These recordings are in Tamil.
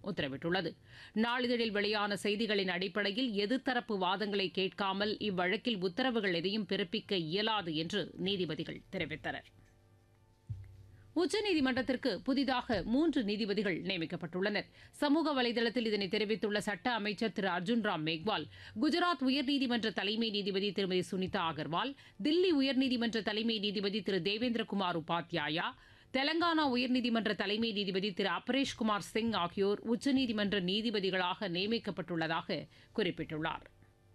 உத்தரவிட்டுள்ளது நாளிதழில் வெளியான செய்திகளின் அடிப்படையில் எதிர்த்தரப்பு வாதங்களை கேட்காமல் இவ்வழக்கில் உத்தரவுகள் எதையும் பிறப்பிக்க இயலாது என்று நீதிபதிகள் தெரிவித்தனர் உச்சநீதிமன்றத்திற்கு புதிதாக மூன்று நீதிபதிகள் நியமிக்கப்பட்டுள்ளனர் சமூக வலைதளத்தில் இதனை தெரிவித்துள்ள சட்ட அமைச்சர் திரு அர்ஜுன் ராம் மேக்வால் குஜராத் உயர்நீதிமன்ற தலைமை நீதிபதி திருமதி சுனிதா அகர்வால் தில்லி உயர்நீதிமன்ற தலைமை நீதிபதி திரு தேவேந்திரகுமார் உபாத்யாயா தெலங்கானா உயர்நீதிமன்ற தலைமை நீதிபதி திரு அபரேஷ் குமார் சிங் ஆகியோர் உச்சநீதிமன்ற நீதிபதிகளாக நியமிக்கப்பட்டுள்ளதாக குறிப்பிட்டுள்ளார்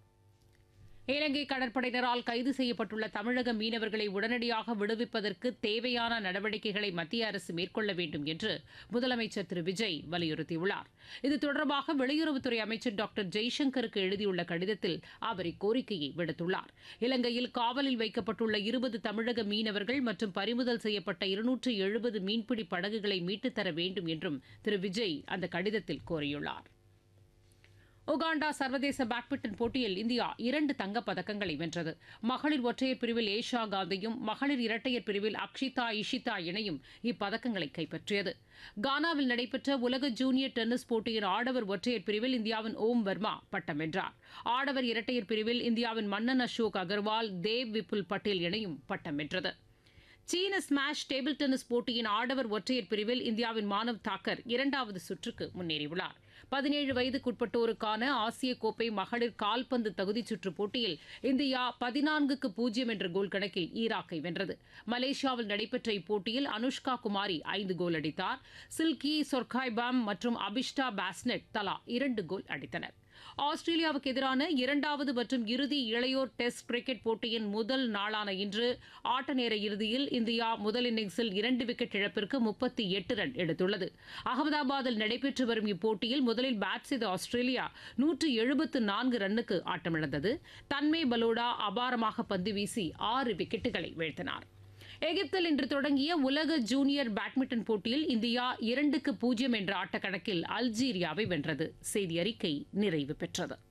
இலங்கை கடற்படையினரால் கைது செய்யப்பட்டுள்ள தமிழக மீனவர்களை உடனடியாக விடுவிப்பதற்கு தேவையான நடவடிக்கைகளை மத்திய அரசு மேற்கொள்ள வேண்டும் என்று முதலமைச்சர் திரு விஜய் வலியுறுத்தியுள்ளார் இது தொடர்பாக வெளியுறவுத்துறை அமைச்சர் டாக்டர் ஜெய்சங்கருக்கு எழுதியுள்ள கடிதத்தில் அவர் இக்கோரிக்கையை விடுத்துள்ளார் இலங்கையில் காவலில் வைக்கப்பட்டுள்ள இருபது தமிழக மீனவர்கள் மற்றும் பறிமுதல் செய்யப்பட்ட இருநூற்று எழுபது மீன்பிடி படகுகளை மீட்டுத் தர வேண்டும் என்றும் திரு விஜய் அந்த கடிதத்தில் கோரியுள்ளார் உகாண்டா சர்வதேச பேட்மிண்டன் போட்டியில் இந்தியா இரண்டு தங்கப் பதக்கங்களை வென்றது மகளிர் ஒற்றையர் பிரிவில் ஏஷா காந்தியும் மகளிர் இரட்டையர் பிரிவில் அக்ஷிதா இஷிதா இணையும் இப்பதக்கங்களை கைப்பற்றியது கானாவில் நடைபெற்ற உலக ஜூனியர் டென்னிஸ் போட்டியின் ஆடவர் ஒற்றையர் பிரிவில் இந்தியாவின் ஓம் வர்மா பட்டம் வென்றார் ஆடவர் இரட்டையர் பிரிவில் இந்தியாவின் மன்னன் அசோக் அகர்வால் தேவ் விபுல் பட்டேல் இணையும் பட்டம் வென்றது சீன ஸ்மாஷ் டேபிள் டென்னிஸ் போட்டியின் ஆடவர் ஒற்றையர் பிரிவில் இந்தியாவின் மானவ் தாக்கர் இரண்டாவது சுற்றுக்கு முன்னேறியுள்ளார் பதினேழு வயதுக்குட்பட்டோருக்கான ஆசிய கோப்பை மகளிர் கால்பந்து தகுதிச் சுற்றுப் போட்டியில் இந்தியா பதினான்குக்கு பூஜ்ஜியம் என்ற கோல் கணக்கில் ஈராக்கை வென்றது மலேசியாவில் நடைபெற்ற இப்போட்டியில் அனுஷ்கா குமாரி ஐந்து கோல் அடித்தார் சில்கி சொர்காய்பாம் மற்றும் அபிஷ்டா பாஸ்னெட் தலா இரண்டு கோல் அடித்தனர் ஆஸ்திரேலியாவுக்கு எதிரான இரண்டாவது மற்றும் இறுதி இளையோர் டெஸ்ட் கிரிக்கெட் போட்டியின் முதல் நாளான இன்று ஆட்ட நேர இறுதியில் இந்தியா முதல் இன்னிங்ஸில் இரண்டு விக்கெட் இழப்பிற்கு முப்பத்தி எட்டு ரன் எடுத்துள்ளது அகமதாபாத்தில் நடைபெற்று வரும் இப்போட்டியில் முதலில் பேட் செய்த ஆஸ்திரேலியா நூற்று எழுபத்து நான்கு ரன்னுக்கு ஆட்டமிழந்தது தன்மே பலோடா அபாரமாக பந்து வீசி ஆறு விக்கெட்டுகளை வீழ்த்தினார் எகிப்தில் இன்று தொடங்கிய உலக ஜூனியர் பேட்மிண்டன் போட்டியில் இந்தியா இரண்டுக்கு பூஜ்ஜியம் என்ற ஆட்டக்கணக்கில் அல்ஜீரியாவை வென்றது செய்தி அறிக்கை நிறைவு பெற்றது